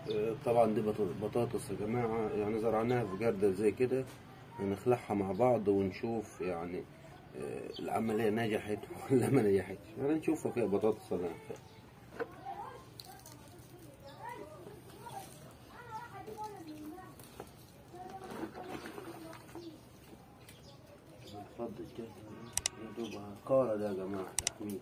آه، طبعا دي بط- بطاطس يا جماعة يعني زرعناها في جردل زي كده هنخلعها مع بعض ونشوف يعني آه، العملية نجحت ولا ما نجحتش يعني نشوفها فيها بطاطس ولا لا اتفضل كده يا دوب كارة ده يا جماعة تحميل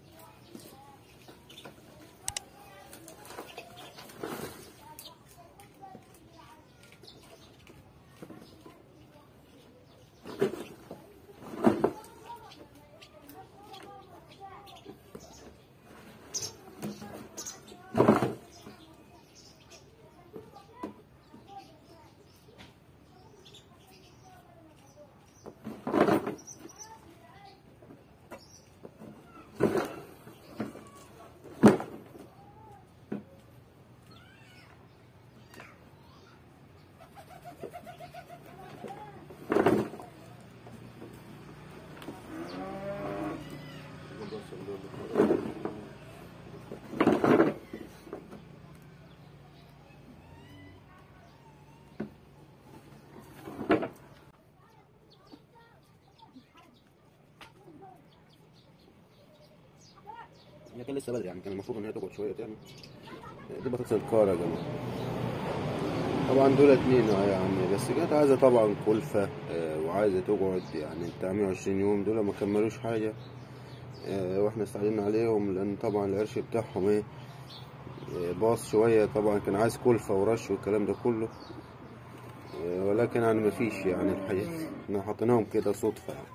هي كان لسه بدري يعني كان المفروض ان هي تقعد شويه تاني دي بطاطس الكارة يا جماعه طبعا دول اتنين اه يعني بس كانت عايزه طبعا كلفه آه، وعايزه تقعد يعني بتاع 120 يوم دول ما كملوش حاجه آه، واحنا استعجلنا عليهم لان طبعا القرش بتاعهم ايه آه، باص شويه طبعا كان عايز كلفه ورش والكلام ده كله آه، ولكن يعني مفيش يعني الحقيقه احنا حطيناهم كده صدفه يعني.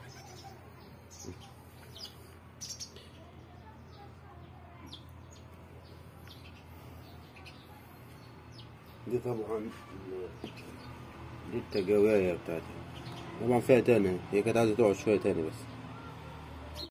دي طبعا دي التجاوية بتاعتها طبعا فيها تاني هي كانت عايزة تقعد شوية تاني بس